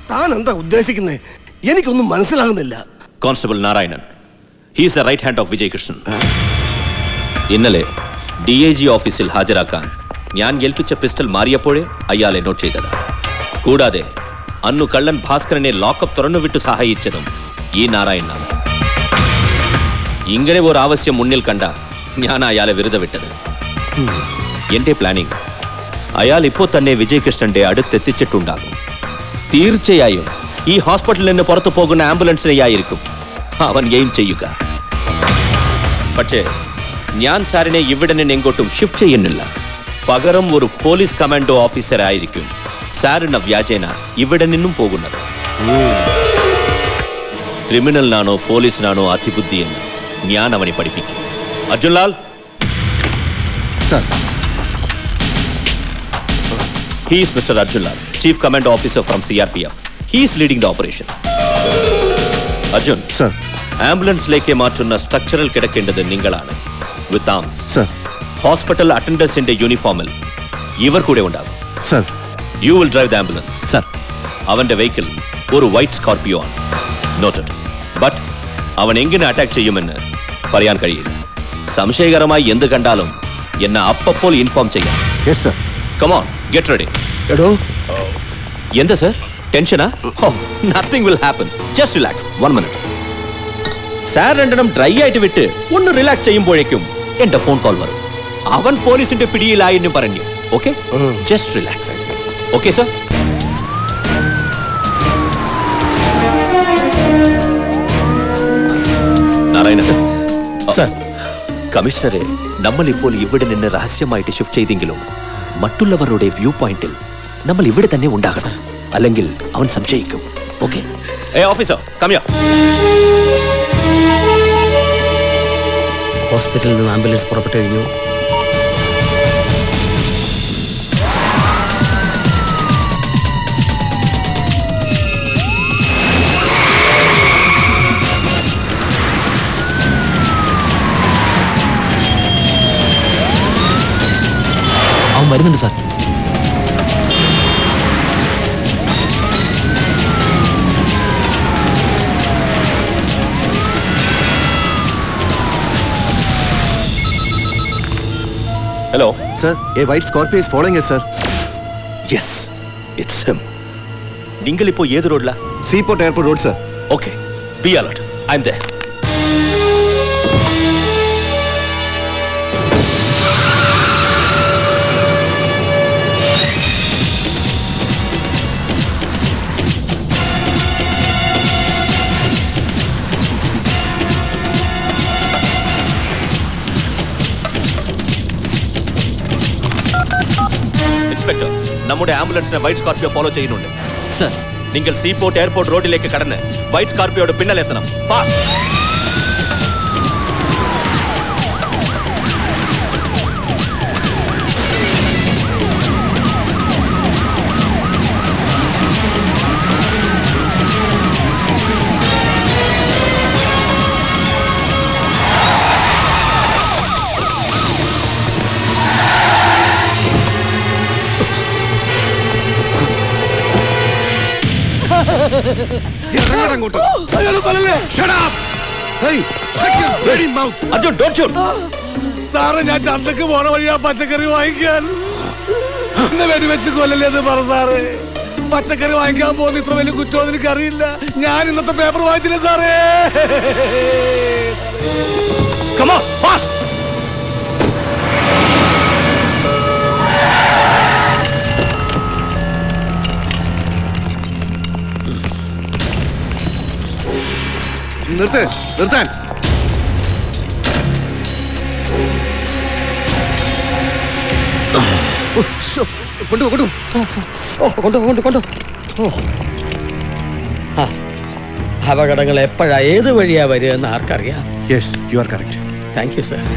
താൻ എന്താ ഉദ്ദേശിക്കുന്നത് എനിക്കൊന്നും മനസ്സിലാകുന്നില്ല constable Narayanan he's the right hand of Vijay Krishnan ഇന്നലെ ഡി ഐ ജി ഓഫീസിൽ ഹാജരാക്കാൻ ഞാൻ ഏൽപ്പിച്ച പിസ്റ്റൽ മാറിയപ്പോഴേ അയാൾ എന്നോട്ട് ചെയ്തത് കൂടാതെ അന്നു കള്ളൻ ഭാസ്കരനെ ലോക്കപ്പ് തുറന്നുവിട്ട് സഹായിച്ചതും ഈ നാരായണനാണ് ഇങ്ങനെ ഒരു ആവശ്യം മുന്നിൽ കണ്ട ഞാൻ അയാളെ വെറുതെ വിട്ടത് എന്റെ പ്ലാനിംഗ് അയാൾ ഇപ്പോൾ തന്നെ വിജയ് കൃഷ്ണന്റെ അടുത്തെത്തിച്ചിട്ടുണ്ടാകും തീർച്ചയായും ഈ ഹോസ്പിറ്റലിൽ നിന്ന് പുറത്തു പോകുന്ന ആംബുലൻസിനെയായിരിക്കും അവൻ എയിം ചെയ്യുക പക്ഷേ ഞാൻ സാറിനെ ഇവിടെ നിന്ന് എങ്ങോട്ടും ഷിഫ്റ്റ് ചെയ്യുന്നില്ല പകരം ഒരു പോലീസ് കമാൻഡോ ഓഫീസർ ആയിരിക്കും സാറിന വ്യാജേന ഇവിടെ നിന്നും പോകുന്നത് ക്രിമിനലിനാണോ പോലീസിനാണോ അതിബുദ്ധി എന്ന് ഞാൻ അവനെ പഠിപ്പിക്കും Arjunlal sir He is Mr. Arjun Lal, Chief Command Officer from CRPF. He is leading the operation. Arjun sir ആംബുലൻസിലേക്ക് മാറ്റുന്ന സ്ട്രക്ചറിൽ കിടക്കേണ്ടത് നിങ്ങളാണ് വിത്ത് ആംസ് സർ ഹോസ്പിറ്റൽ അറ്റൻഡേഴ്സിന്റെ യൂണിഫോമിൽ ഇവർ കൂടെ ഉണ്ടാകും sir you will drive the ambulance sir അവന്റെ വെഹിക്കിൾ ഒരു വൈറ്റ് സ്കോർപിയോ ആണ് നോട്ടഡ് ബട്ട് അവൻ എങ്ങനെ അറ്റാക്ക് ചെയ്യുമെന്ന് പറയാൻ കഴിയില്ല സംശയകരമായി എന്ത് കണ്ടാലും എന്നെ അപ്പപ്പോൾ ഇൻഫോം ചെയ്യാം yes sir come on get ready എടോ എന്താ സർ ടെൻഷനാ oh nothing will happen just relax one minute sir രണ്ടെണ്ണം ഡ്രൈ ആയിട്ട് വിട്ട് ഒന്ന് റിലാക്സ് ചെയ്യുമ്പോഴേക്കും എന്റെ ഫോൺ കോൾ വരും അവൻ പോലീസിന്റെ പിടിയിലായി എന്ന് പറഞ്ഞു okay just relax okay sir Narayana sir കമ്മീഷണറെ നമ്മൾ ഇപ്പോൾ ഇവിടെ നിന്ന് രഹസ്യമായിട്ട് ഷിഫ്റ്റ് ചെയ്തെങ്കിലും മറ്റുള്ളവരുടെ വ്യൂ പോയിന്റിൽ നമ്മൾ ഇവിടെ തന്നെ ഉണ്ടാകണം അല്ലെങ്കിൽ അവൻ സംശയിക്കും ഓക്കെ ഏ ഓഫീസർ കമ്മിയോ ഹോസ്പിറ്റലിൽ നിന്ന് ആംബുലൻസ് പുറപ്പെട്ടു കഴിഞ്ഞു അവൻ വരുന്നുണ്ട് sir hello sir a white Scorpio is following sir yes it's him നിങ്ങൾ ഇപ്പോൾ ഏത് റോഡിലാ seaport airport road sir okay be alert I'm there inspector നമ്മുടെ ആംബുലൻസിനെ വൈറ്റ് സ്കോർപിയോ ഫോളോ ചെയ്യുന്നുണ്ട് സർ നിങ്ങൾ സീപോർട്ട് എയർപോർട്ട് റോഡിലേക്ക് കടന്ന് വൈറ്റ് സ്കോർപിയോയുടെ പിന്നലെത്തണം ഫാസ്റ്റ് ഇറങ്ങടാ അങ്ങോട്ട് അയാളെ കൊല്ലല്ലേ Shut up! Hey, shut your bloody mouth! Arjun don't shoot സാറേ ഞാൻ ചന്തക്ക് പോണ വഴി ആ പച്ചക്കറി വാങ്ങിക്കാൻ എന്നെ വെടിവെച്ച് കൊല്ലല്ലേ എന്ന് പറ സാറേ പച്ചക്കറി വാങ്ങിക്കാൻ പോകുന്ന ഇത്ര വലിയ കുറ്റമൊന്നും എനിക്കറിയില്ല ഞാൻ ഇന്നത്തെ പേപ്പർ വായിച്ചില്ലേ സാറേ കം ഓൺ ഫാസ്റ്റ് നിർത്ത് നിർത്താൻ ഓ, ശ്ശോ, കൊണ്ടുപോ കൊണ്ടുപോ ഓ കൊണ്ടു കൊണ്ടു കൊണ്ടു ഓ ആ അപകടങ്ങൾ എപ്പോഴാ ഏത് വഴിയാ വരിക എന്ന് ആർക്കറിയാം yes you are correct thank you sir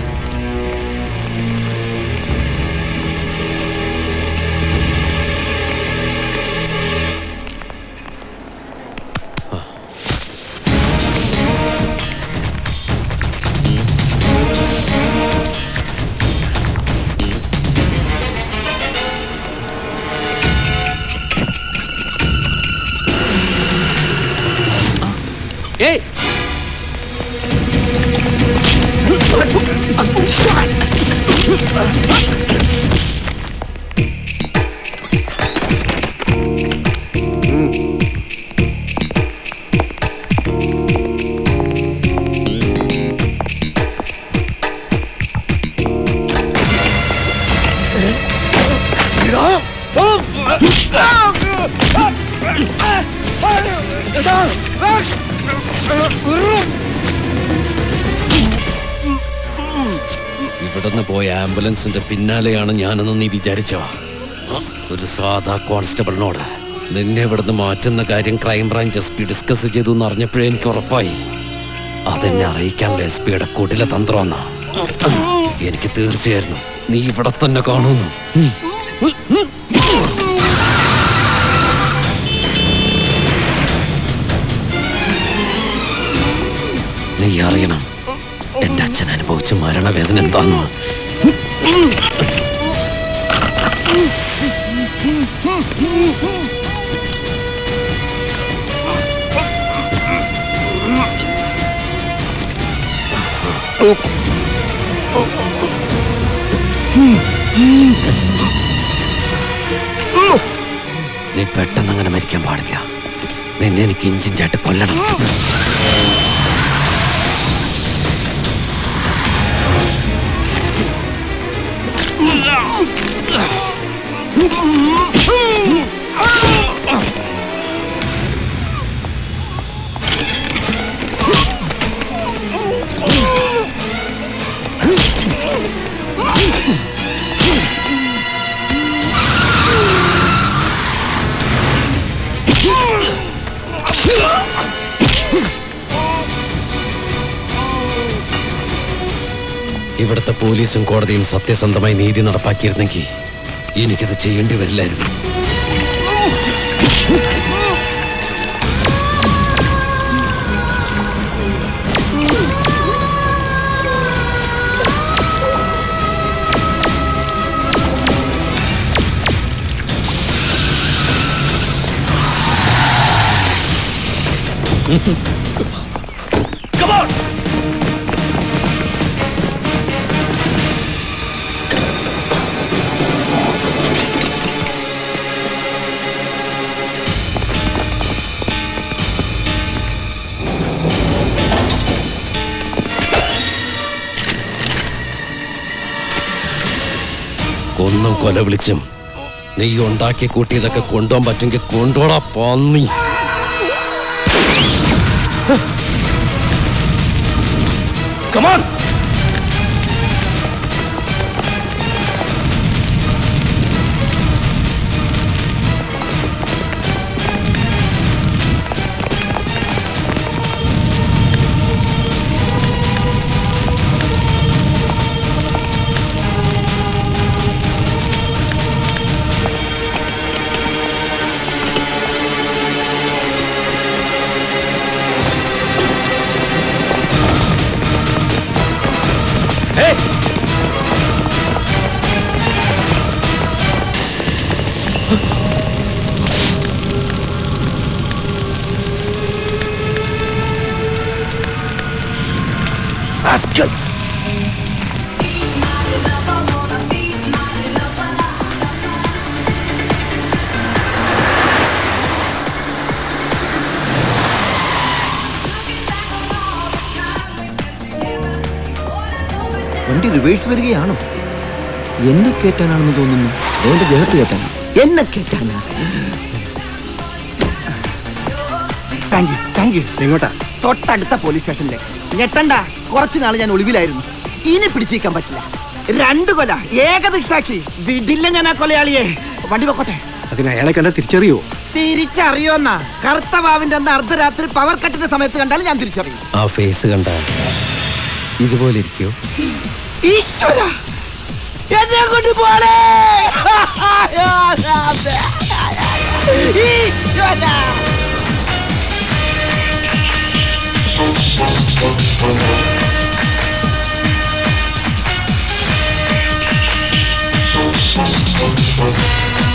ഏയ് ഇവിടുന്ന് പോയ ആംബുലൻസിന്റെ പിന്നാലെയാണ് ഞാനെന്ന് നീ വിചാരിച്ചോ ഒരു സാധാ കോൺസ്റ്റബിളിനോട് നിന്നെ ഇവിടുന്ന് മാറ്റുന്ന കാര്യം ക്രൈംബ്രാഞ്ച് എസ് പി ഡിസ്കസ് ചെയ്തു എന്ന് അറിഞ്ഞപ്പോഴേ എനിക്ക് ഉറപ്പായി അതെന്നെ അറിയിക്കാനുള്ള എസ് പിയുടെ കുടില തന്ത്രമെന്നാ എനിക്ക് തീർച്ചയായിരുന്നു നീ ഇവിടെ തന്നെ കാണുന്നു നീ അറിയണം എന്റെ അച്ഛൻ അനുഭവിച്ച മരണവേദന എന്താന്ന് നീ പെട്ടെന്ന് അങ്ങനെ മരിക്കാൻ പാടില്ല നിന്നെ എനിക്ക് ഇഞ്ചിഞ്ചായിട്ട് കൊല്ലണം ഇവിടുത്തെ പോലീസും കോടതിയും സത്യസന്ധമായി നീതി നടപ്പാക്കിയിരുന്നെങ്കിൽ എനിക്കത് ചെയ്യേണ്ടി വരില്ലായിരുന്നു കൊന്നും കൊല വിളിച്ചും നീ ഉണ്ടാക്കി കൂട്ടിയതൊക്കെ കൊണ്ടുപോകാൻ പറ്റുമെങ്കിൽ കൊണ്ടോടാ പന്നി കമാൺ വണ്ടി റിവേഴ്സ് വരികയാണോ എന്നെ കയറ്റാനാണെന്ന് തോന്നുന്നു അവന്റെ ദേഹത്ത് കയറ്റാനാ എന്നെ കയറ്റാനാ താങ്ക് യു താങ്ക് യു എങ്ങോട്ടാ തൊട്ടടുത്ത പോലീസ് സ്റ്റേഷനിലേക്ക് ഞെട്ടണ്ട കുറച്ചു നാൾ ഞാൻ ഒളിവിലായിരുന്നു ഇനി പിടിച്ചേക്കാൻ പറ്റില്ല രണ്ട് കൊല ഏകദൃക്സാക്ഷി വിടില്ല ഞാൻ ആ കൊലയാളിയെ വണ്ടി പൊക്കോട്ടെ അതിന് അയാളെ കണ്ട തിരിച്ചറിയോ തിരിച്ചറിയോന്നാ കറുത്ത വാവിന്റെ അന്ന് അർദ്ധരാത്രി പവർ കട്ടിന്റെ സമയത്ത് കണ്ടാൽ ഞാൻ തിരിച്ചറിയും ആ ഫേസ് കണ്ട ഇതുപോലെ ഇരിക്കോ ഈശ്വര എന്നെ കൊണ്ട് പോളേ ഈശ്വര Thank